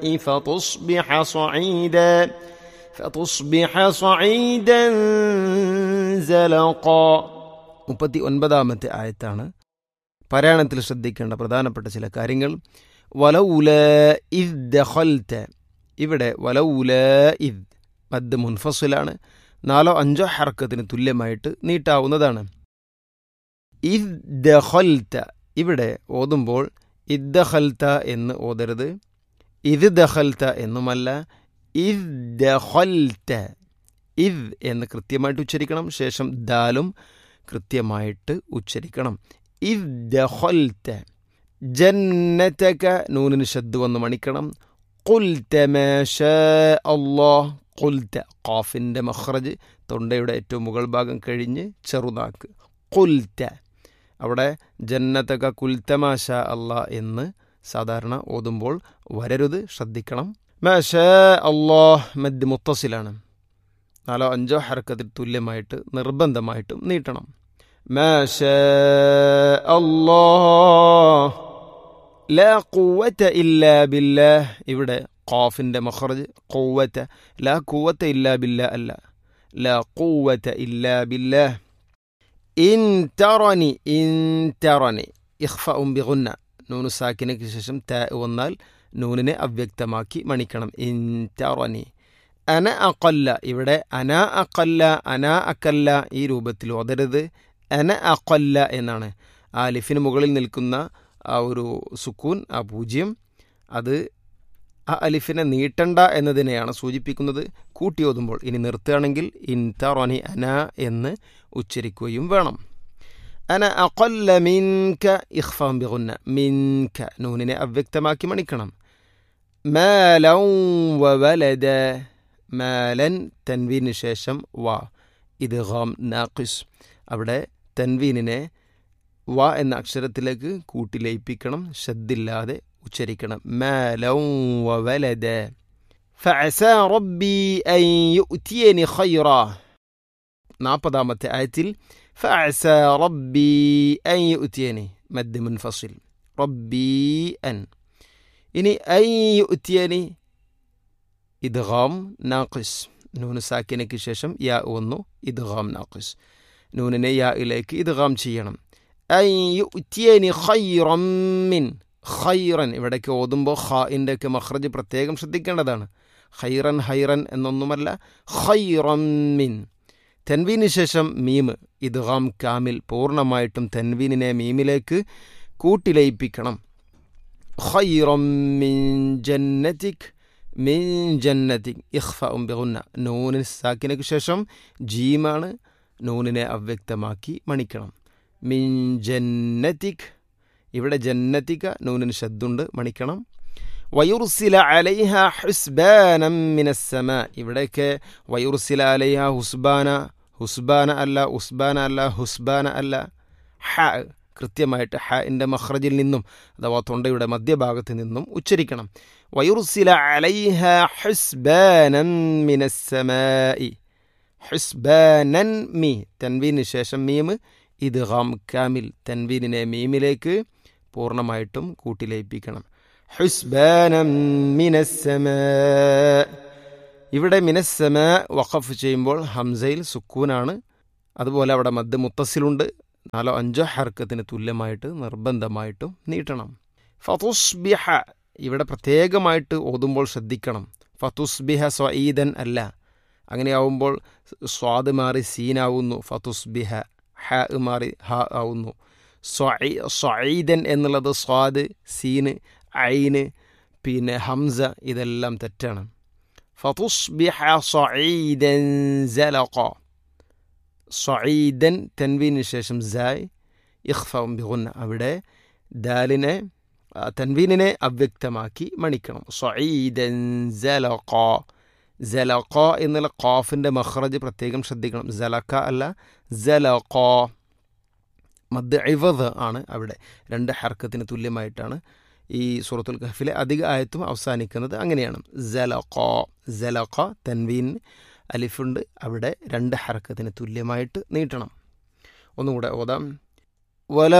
فتصبح صعيدا فتصبح صعيدا زلقا മുപ്പത്തി ഒൻപതാമത്തെ ആയത്താണ് പാരായണത്തിൽ ശ്രദ്ധിക്കേണ്ട പ്രധാനപ്പെട്ട ചില കാര്യങ്ങൾ വലൗല ഇദ് ദഖൽത ഇവിടെ വലൗല ഇദ് മദ് മുൻഫസിലാണ് നാലോ അഞ്ചോ ഹർക്കത്തിന് തുല്യമായിട്ട് നീട്ടാവുന്നതാണ് ഇദ് ദഖൽത ഇവിടെ ഓതുമ്പോൾ ഇദ് ദഖൽത എന്ന് ഓതരുത് ഇത് ദഖൽത എന്നുമല്ല ഇദ് ദഖൽത ഇദ് എന്ന് കൃത്യമായിട്ട് ഉച്ചരിക്കണം ശേഷം ദാലും കൃത്യമായിട്ട് ഉച്ചരിക്കണം ഇദ് ദഖൽത ജന്നതക നൂനിന് ശബ്ദ് വന്ന് മണിക്കണം قلت ما شاء الله قلت ഖാഫിൻ്റെ മഖ്റജ് തൊണ്ടയുടെ ഏറ്റവും മുകൾ ഭാഗം കഴിഞ്ഞ് ചെറുതാക്ക് കുൽത്ത അവിടെ ജന്നതക കുൽത്തമാശ അള്ളാ എന്ന് സാധാരണ ഓതുമ്പോൾ വരരുത് ശ്രദ്ധിക്കണം മാഷ അള്ളാഹ് മദ് മുത്തസിലാണ് നാലോ അഞ്ചോ ഹർക്കത്തിൽ തുല്യമായിട്ട് നിർബന്ധമായിട്ടും നീട്ടണം മാഷ അള്ളാഹ് ലാ കൂവത്ത ഇല്ലാ ബില്ലാഹ് ഇവിടെ ഖാഫിൻ്റെ മഖറജ് കൂവത്ത ലാ കൂവത്ത ഇല്ലാ ബില്ല അല്ല ലാ കൂവത്ത ഇല്ലാ ബില്ലാഹ് ഇൻ തറനി ഇൻ തറനി ഇഖ്ഫ ഉം ബിഗുന്ന നൂന് സാക്കിനയ്ക്ക് ശേഷം ത വന്നാൽ നൂനിനെ അവ്യക്തമാക്കി മണിക്കണം ഇൻ തറനി അന അക്കല്ല ഇവിടെ അന അക്കല്ല അന അക്കല്ല ഈ രൂപത്തിൽ ഓതരുത് അന അക്കല്ല എന്നാണ് ആ ലിഫിന് മുകളിൽ നിൽക്കുന്ന ആ ഒരു സുക്കൂൻ ആ പൂജ്യം അത് ആ അലിഫിനെ നീട്ടണ്ട എന്നതിനെയാണ് സൂചിപ്പിക്കുന്നത് കൂട്ടി ഓതുമ്പോൾ ഇനി നിർത്തുകയാണെങ്കിൽ ഇൻ തറോനി അന എന്ന് ഉച്ചരിക്കുകയും വേണം അന അക്കൊല്ല മിൻക ഇഖ്ഫാം ബിഗുന്ന മിൻക നൂനിനെ അവ്യക്തമാക്കി മണിക്കണം മാലൗ വലദ മാലൻ തൻവീന് ശേഷം വ ഇത് ഗാം നാഖിസ് അവിടെ തൻവീനിനെ വ എന്ന അക്ഷരത്തിലേക്ക് കൂട്ടി ലയിപ്പിക്കണം ശദ്ദില്ലാതെ ഉച്ചരിക്കണം മാലൗ വലദ فعسى ربي أن يؤتيني خيرا നാൽപ്പതാമത്തെ ആയത്തിൽ فعسى ربي أن يؤتيني മദ് മുൻഫസിൽ റബ്ബി അൻ ഇനി ഐ യുത്തിയനി ഇദ്ഗാം നാഖിസ് നൂന് സാക്കിനയ്ക്ക് ശേഷം യാ വന്നു ഇദ്ഗാം നാഖിസ് നൂനിനെ യാ ഇലേക്ക് ഇദ്ഗാം ചെയ്യണം ഐ യുത്തിയനി ഖൈറം മിൻ ഖൈറൻ ഇവിടേക്ക് ഓതുമ്പോൾ ഖാഇൻ്റെ ഒക്കെ മഖ്റജ് പ്രത്യേകം ശ്രദ്ധിക്കേണ്ടതാണ് ഖൈറൻ ഹൈറൻ എന്നൊന്നുമല്ല ഖൈറം മിൻ തെൻവീന് ശേഷം മീം ഇദ്ഗാം കാമിൽ പൂർണ്ണമായിട്ടും തെൻവീനിനെ മീമിലേക്ക് കൂട്ടിലയിപ്പിക്കണം ഖൈറം മിൻ ജന്നതിക് മിൻ ജന്നതിക് ഇഖ്ഫ ബിഗുന്ന നൂനിന് സാക്കിനക്ക് ശേഷം ജീമാണ് നൂനിനെ അവ്യക്തമാക്കി മണിക്കണം മിൻ ജന്നതിക് ഇവിടെ ജന്നതിക നൂനിന് ശബ്ദുണ്ട് മണിക്കണം വയുർസില അലൈഹ ഹുസ്ബാനം മിനസ്സമ ഇവിടെയൊക്കെ വയുർസില അലൈഹ ഹുസ്ബാന ഹുസ്ബാന അല്ല ഉസ്ബാന അല്ല ഹുസ്ബാന അല്ല ഹ കൃത്യമായിട്ട് ഹൻ്റെ മഖ്റജിൽ നിന്നും അഥവാ തൊണ്ടയുടെ മധ്യഭാഗത്ത് നിന്നും ഉച്ചരിക്കണം വയുർസില അലൈഹ ഹുസ്ബാനം മിനസ്സമായി ഹുസ്ബാനൻ മീ തൻവീന് ശേഷം മീം ഇത് ഗാം കാമിൽ തൻവീനിനെ മീമിലേക്ക് പൂർണ്ണമായിട്ടും കൂട്ടിലയിപ്പിക്കണം ഹുസ്ബാനം മിനസ്സമ ഇവിടെ മിനസ്സമ വഖഫ് ചെയ്യുമ്പോൾ ഹംസയിൽ സുക്കൂനാണ് അതുപോലെ അവിടെ മദ് മുത്തസിലുണ്ട് നാലോ അഞ്ചോ ഹർക്കത്തിന് തുല്യമായിട്ട് നിർബന്ധമായിട്ടും നീട്ടണം ഫതുസ്ബിഹ ഇവിടെ പ്രത്യേകമായിട്ട് ഓതുമ്പോൾ ശ്രദ്ധിക്കണം ഫതുസ്ബിഹ സ്വഈദൻ അല്ല അങ്ങനെയാവുമ്പോൾ സ്വാദ് മാറി സീനാവുന്നു ഫതുസ്ബിഹ ഹ മാറി ഹ ആവുന്നു സ്വഈദൻ എന്നുള്ളത് സ്വാദ് സീന് ഐന് പിന്നെ ഹംസ ഇതെല്ലാം തെറ്റാണ് ഫതുസ്ബിഹ സ്വഈദൻ സലഖ സ്വഈദൻ തൻവീന് ശേഷം സായ് ഇഖ്ഫം ബിഗുന്ന അവിടെ ദാലിനെ തൻവീനിനെ അവ്യക്തമാക്കി മണിക്കണം സ്വഈദൻ സലഖ സലഖ എന്നുള്ള ഖാഫിൻ്റെ മഖ്റജ് പ്രത്യേകം ശ്രദ്ധിക്കണം സലഖ അല്ല സലഖ മദ് ഇവദ് ആണ് അവിടെ രണ്ട് ഹർക്കത്തിന് തുല്യമായിട്ടാണ് ഈ സൂറത്തുൽ കഹഫിലെ അധിക ആയത്തും അവസാനിക്കുന്നത് അങ്ങനെയാണ് സലഖ സലഖ തൻവീൻ അലിഫുണ്ട് അവിടെ രണ്ട് ഹർക്കത്തിന് തുല്യമായിട്ട് നീട്ടണം ഒന്നുകൂടെ ഓതാം വല